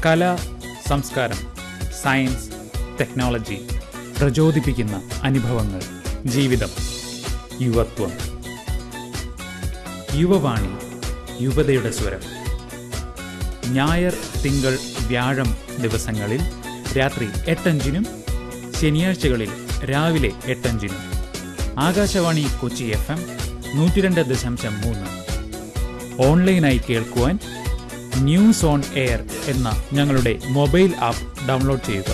കല സംസ്കാരം science technology പ്രചോദിപ്പിക്കുന്ന അനുഭവങ്ങൾ ജീവിതം യുവത്വം യുവവാണി യുവതയുടെ സ്വരം ഞായർ തിങ്കൾ വ്യാഴം ദിവസങ്ങളിൽ രാത്രി എട്ടഞ്ചിനും ശനിയാഴ്ചകളിൽ രാവിലെ എട്ടഞ്ചിനും ആകാശവാണി കൊച്ചി എഫ് എം നൂറ്റിരണ്ട് ദശാംശം മൂന്ന് ഓൺലൈനായി കേൾക്കുവാൻ ന്യൂസ് ഓൺ എയർ എന്ന ഞങ്ങളുടെ മൊബൈൽ ആപ്പ് ഡൗൺലോഡ് ചെയ്യുക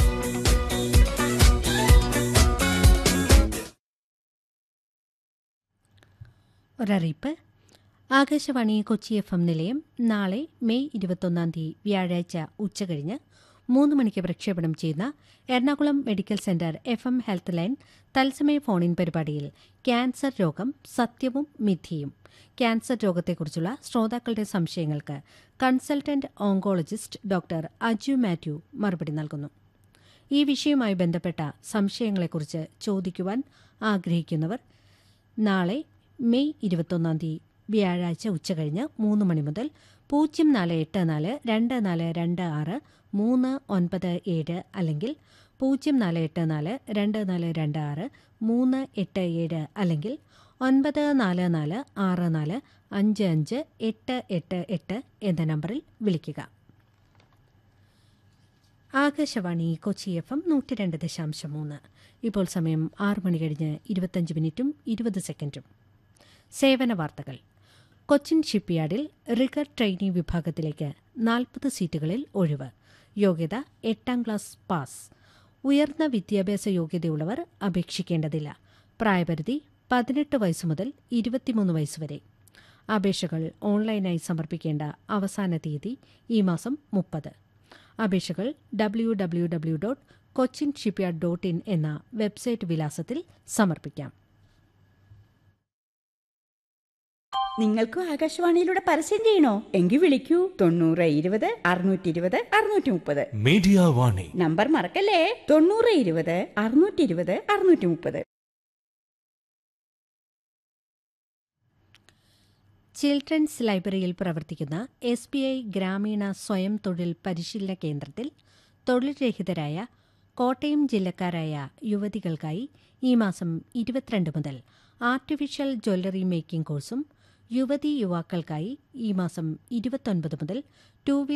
ഒരറിയിപ്പ് ആകാശവാണി കൊച്ചി എഫ് എം നിലയം നാളെ മെയ് ഇരുപത്തൊന്നാം തീയതി വ്യാഴാഴ്ച ഉച്ചകഴിഞ്ഞ് മൂന്ന് മണിക്ക് പ്രക്ഷേപണം ചെയ്യുന്ന Ernakulam medical centre F M health line തത്സമയ ഫോണിൻ പരിപാടിയിൽ ക്യാൻസർ രോഗം സത്യവും മിഥ്യയും ക്യാൻസർ രോഗത്തെക്കുറിച്ചുള്ള ശ്രോതാക്കളുടെ സംശയങ്ങൾക്ക് consultant oncologist doctor Aju Mathew മറുപടി നൽകുന്നു ഈ വിഷയവുമായി ബന്ധപ്പെട്ട സംശയങ്ങളെക്കുറിച്ച് ചോദിക്കുവാൻ ആഗ്രഹിക്കുന്നവർ നാളെ മെയ് ഇരുപത്തൊന്നാം തീയതി വ്യാഴാഴ്ച ഉച്ചകഴിഞ്ഞ് മൂന്ന് മണി മുതൽ പൂജ്യം നാല് എട്ട് നാല് രണ്ട് നാല് രണ്ട് ആറ് മൂന്ന് ഒൻപത് ഏഴ് അല്ലെങ്കിൽ പൂജ്യം നാല് എട്ട് നാല് രണ്ട് നാല് രണ്ട് ആറ് മൂന്ന് എട്ട് ഏഴ് അല്ലെങ്കിൽ ഒൻപത് നാല് നാല് ആറ് നാല് അഞ്ച് അഞ്ച് എട്ട് എട്ട് എട്ട് എന്ന നമ്പറിൽ വിളിക്കുക ആകാശവാണി കൊച്ചി എഫ് എം നൂറ്റി രണ്ട് ദശാംശം മൂന്ന് ഇപ്പോൾ സമയം ആറ് മണി കഴിഞ്ഞ് ഇരുപത്തഞ്ച് മിനിറ്റും ഇരുപത് സെക്കൻഡും സേവന വാർത്തകൾ കൊച്ചിൻ ഷിപ്പ്യാർഡിൽ റിഗർ ട്രെയിനി വിഭാഗത്തിലേക്ക് നാൽപ്പത് സീറ്റുകളിൽ ഒഴിവ് യോഗ്യത എട്ടാം ക്ലാസ് പാസ് ഉയർന്ന വിദ്യാഭ്യാസ യോഗ്യതയുള്ളവർ അപേക്ഷിക്കേണ്ടതില്ല പ്രായപരിധി പതിനെട്ട് വയസ്സ് മുതൽ ഇരുപത്തിമൂന്ന് വയസ്സ് വരെ അപേക്ഷകൾ ഓൺലൈനായി സമർപ്പിക്കേണ്ട അവസാന തീയതി ഈ മാസം മുപ്പത് അപേക്ഷകൾ W W W dot Cochin shipyard dot in എന്ന വെബ്സൈറ്റ് വിലാസത്തിൽ സമർപ്പിക്കാം നിങ്ങൾക്കും ആകാശവാണിയിലൂടെ പരസ്യം ചെയ്യണോ എങ്കിൽ വിളിക്കൂ തൊണ്ണൂറ് ഇരുപത് അറുന്നൂറ്റി ഇരുപത് അറുന്നൂറ്റി മുപ്പത് മീഡിയ വാണി നമ്പർ മറക്കല്ലേ തൊണ്ണൂറ് ഇരുപത് അറുന്നൂറ്റി ഇരുപത് അറുന്നൂറ്റി മുപ്പത് ചിൽഡ്രൻസ് ലൈബ്രറിയിൽ പ്രവർത്തിക്കുന്ന എസ് ബി ഐ ഗ്രാമീണ സ്വയം തൊഴിൽ പരിശീലന കേന്ദ്രത്തിൽ തൊഴിൽ രഹിതരായ കോട്ടയം ജില്ലക്കാരായ യുവതികൾക്കായി ഈ മാസം ഇരുപത്തിരണ്ട് മുതൽ ആർട്ടിഫിഷ്യൽ ജ്വല്ലറി മേക്കിംഗ് കോഴ്സും യുവതി യുവാക്കൾക്കായി ഈ മാസം ഇരുപത്തൊൻപത് മുതൽ ടൂ വീലർ